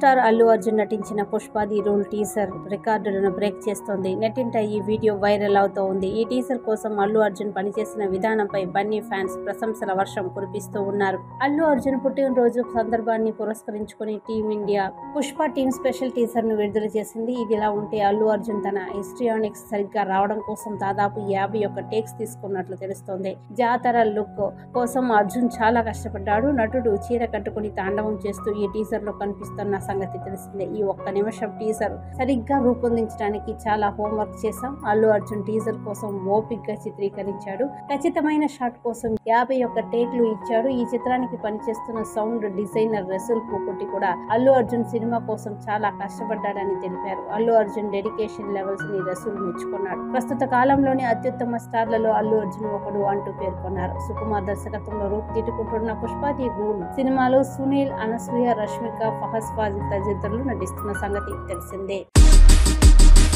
star Allu Arjun నటించిన Pushpa the rule teaser రికార్డులను break చేస్తోంది నెట్టింట ఈ వీడియో వైరల్ అవుతూ ఉంది ఈ టీజర్ కోసం అల్లు అర్జున్ పనిచేసిన విధానంపై బన్నీ ఫ్యాన్స్ ప్రశంసల వర్షం కురిపిస్తూ ఉన్నారు అల్లు అర్జున్ పుట్టినరోజు సందర్భాన్ని పురస్కరించుకుని team India Pushpa team special teaser ను విడుదల చేసింది ఇదిలా ఉంటే అల్లు అర్జున్ తన హిస్ట్రియానిక్స్ సరిగ్గా రావడం కోసం దాదాపు యాభై ఒక్క టేక్స్ తీసుకున్నట్లు తెలుస్తోంది జాతర లుక్ కోసం అర్జున్ చాలా కష్టపడ్డాడు నటుడు చీర కట్టుకుని తాండవం చేస్తూ ఈ టీజర్ లో కనిపిస్తున్న సంగతి తెలిసిందే ఈ ఒక్క నిమిషం టీజర్ సరిగ్గా రూపొందించడానికి చాలా హోంవర్క్ చేశాం అల్లు అర్జున్ టీజర్ కోసం ఓపిక్ గా చిత్రీకరించాడు ఖచ్చితమైన షాట్ కోసం యాభై ఒక్క టేక్లు ఇచ్చాడు ఈ చిత్రానికి పనిచేస్తున్న సౌండ్ డిజైనర్ రసూల్ పూకుట్టి కూడా అల్లు అర్జున్ సినిమా కోసం చాలా కష్టపడ్డాడని తెలిపారు అల్లు అర్జున్ డెడికేషన్ లెవెల్స్ ని రసూల్ మెచ్చుకున్నాడు ప్రస్తుత కాలంలోని అత్యుత్తమ స్టార్లలో అల్లు అర్జున్ ఒకడు అంటూ పేర్కొన్నారు సుకుమార్ దర్శకత్వంలో రూపుదిద్దుకుంటున్న పుష్పాది రూల్ సినిమాలో సునీల్ అనసూయ రష్మిక ఫహస్ ఫాజిల్ తదితరులు నటిస్తున్న సంగతి తెలిసిందే